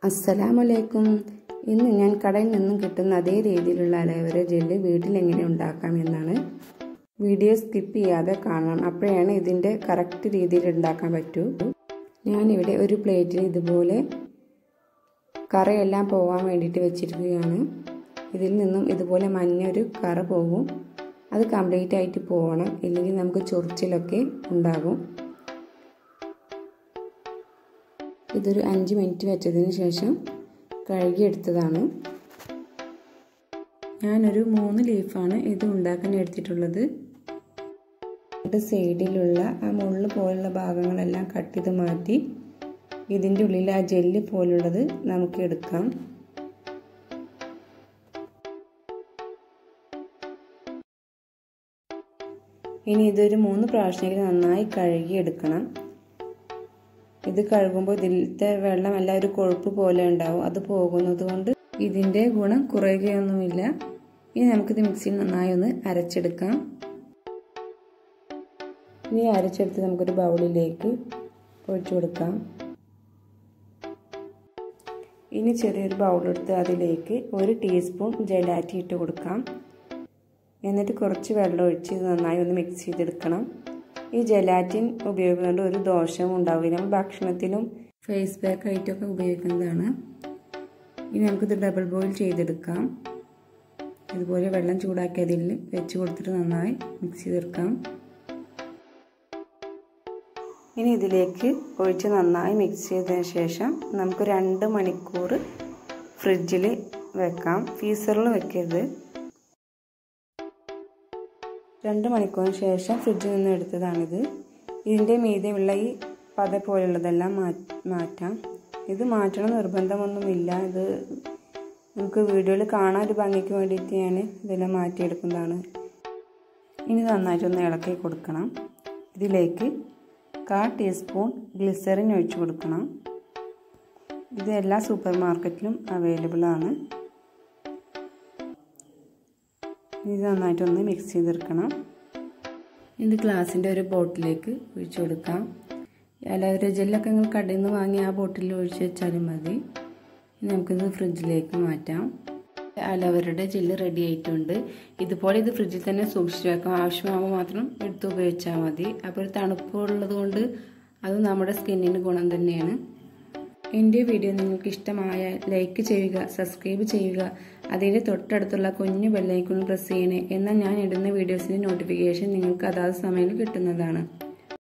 അസ്സലാമലൈക്കും ഇന്ന് ഞാൻ കടയിൽ നിന്നും കിട്ടുന്ന അതേ രീതിയിലുള്ള അലോവേര ജെല്ല് വീട്ടിൽ എങ്ങനെ ഉണ്ടാക്കാം എന്നാണ് വീഡിയോ സ്കിപ്പ് ചെയ്യാതെ കാണണം അപ്പോഴാണ് ഇതിൻ്റെ കറക്റ്റ് രീതിയിൽ ഉണ്ടാക്കാൻ പറ്റൂ ഞാനിവിടെ ഒരു പ്ലേറ്റിൽ ഇതുപോലെ കറയെല്ലാം പോകാൻ വേണ്ടിയിട്ട് വെച്ചിരിക്കുകയാണ് ഇതിൽ നിന്നും ഇതുപോലെ മഞ്ഞൊരു കറ പോകും അത് കംപ്ലീറ്റ് ആയിട്ട് പോകണം ഇല്ലെങ്കിൽ നമുക്ക് ചൊറിച്ചിലൊക്കെ ഉണ്ടാകും ഇതൊരു അഞ്ച് മിനിറ്റ് വെച്ചതിന് ശേഷം കഴുകിയെടുത്തതാണ് ഞാനൊരു മൂന്ന് ലീഫാണ് ഇത് ഉണ്ടാക്കാൻ എടുത്തിട്ടുള്ളത് സൈഡിലുള്ള ആ മുള്ള് പോലുള്ള ഭാഗങ്ങളെല്ലാം കട്ട് ചെയ്ത് മാറ്റി ഇതിൻ്റെ ഉള്ളിൽ ആ ജെല്ല് പോലുള്ളത് നമുക്ക് എടുക്കാം ഇനി ഇതൊരു മൂന്ന് പ്രാവശ്യമെങ്കിലും നന്നായി കഴുകി എടുക്കണം ഇത് കഴുകുമ്പോൾ ഇതിലത്തെ വെള്ളം എല്ലാം ഒരു കൊഴുപ്പ് പോലെ ഉണ്ടാവും അത് പോകുന്നത് കൊണ്ട് ഇതിൻ്റെ ഗുണം കുറയുകയൊന്നുമില്ല ഇനി നമുക്കിത് മിക്സിയിൽ നന്നായി ഒന്ന് അരച്ചെടുക്കാം ഇനി അരച്ചെടുത്ത് നമുക്കൊരു ബൗളിലേക്ക് ഒഴിച്ചു കൊടുക്കാം ഇനി ചെറിയൊരു ബൗളെടുത്ത് അതിലേക്ക് ഒരു ടീസ്പൂൺ ജലാറ്റി ഇട്ട് കൊടുക്കാം എന്നിട്ട് കുറച്ച് വെള്ളം ഒഴിച്ച് ഇത് നന്നായി ഒന്ന് മിക്സ് ചെയ്തെടുക്കണം ഈ ജലാറ്റിൻ ഉപയോഗിക്കുന്നത് ഒരു ദോഷവും ഉണ്ടാവില്ല നമ്മൾ ഭക്ഷണത്തിലും ഫേസ് പാക്ക് ആയിട്ടൊക്കെ ഉപയോഗിക്കുന്നതാണ് ഇനി നമുക്കിത് ഡബിൾ ബോയിൽ ചെയ്തെടുക്കാം ഇതുപോലെ വെള്ളം ചൂടാക്കി അതിൽ വെച്ച് കൊടുത്തിട്ട് നന്നായി മിക്സ് ചെയ്തെടുക്കാം ഇനി ഇതിലേക്ക് ഒഴിച്ച് നന്നായി മിക്സ് ചെയ്തതിന് ശേഷം നമുക്ക് രണ്ട് മണിക്കൂർ ഫ്രിഡ്ജിൽ വെക്കാം ഫീസറിൽ വെക്കരുത് രണ്ട് മണിക്കൂറിന് ശേഷം ഫ്രിഡ്ജിൽ നിന്ന് എടുത്തതാണിത് ഇതിൻ്റെ മീതെയുള്ള ഈ പത പോലുള്ളതെല്ലാം മാറ്റാം ഇത് മാറ്റണം നിർബന്ധമൊന്നുമില്ല ഇത് നമുക്ക് വീഡിയോയിൽ കാണാൻ ഒരു ഭംഗിക്ക് വേണ്ടിയിട്ട് ഞാൻ ഇതെല്ലാം മാറ്റിയെടുക്കുന്നതാണ് ഇനി നന്നായിട്ടൊന്ന് ഇളക്കി കൊടുക്കണം ഇതിലേക്ക് കാ ടീസ്പൂൺ ഗ്ലിസറിൻ ഒഴിച്ചു കൊടുക്കണം ഇത് എല്ലാ സൂപ്പർ മാർക്കറ്റിലും അവൈലബിൾ ആണ് ഇത് നന്നായിട്ടൊന്ന് മിക്സ് ചെയ്തെടുക്കണം ഇത് ഗ്ലാസിൻ്റെ ഒരു ബോട്ടിലേക്ക് ഒഴിച്ചു കൊടുക്കാം അലോവേര ജെല്ലൊക്കെ നിങ്ങൾ കടയിൽ നിന്ന് വാങ്ങി ആ ബോട്ടിൽ ഒഴിച്ച് വെച്ചാലും മതി നമുക്കിത് ഫ്രിഡ്ജിലേക്ക് മാറ്റാം അലോവേരയുടെ ജെല്ല് റെഡി ആയിട്ടുണ്ട് ഇതുപോലെ ഇത് ഫ്രിഡ്ജിൽ തന്നെ സൂക്ഷിച്ച് വെക്കാം ആവശ്യമാകുമ്പോൾ മാത്രം എടുത്ത് ഉപയോഗിച്ചാൽ മതി അപ്പോൾ ഒരു തണുപ്പുള്ളത് കൊണ്ട് അത് നമ്മുടെ സ്കിന്നിന് ഗുണം തന്നെയാണ് എൻ്റെ വീഡിയോ നിങ്ങൾക്ക് ഇഷ്ടമായ ലൈക്ക് ചെയ്യുക സബ്സ്ക്രൈബ് ചെയ്യുക അതിൻ്റെ തൊട്ടടുത്തുള്ള കുഞ്ഞു ബെല്ലൈക്കൺ പ്രസ് ചെയ്യണേ എന്നാൽ ഞാൻ ഇടുന്ന വീഡിയോസിൻ്റെ നോട്ടിഫിക്കേഷൻ നിങ്ങൾക്ക് അതാത് സമയം കിട്ടുന്നതാണ്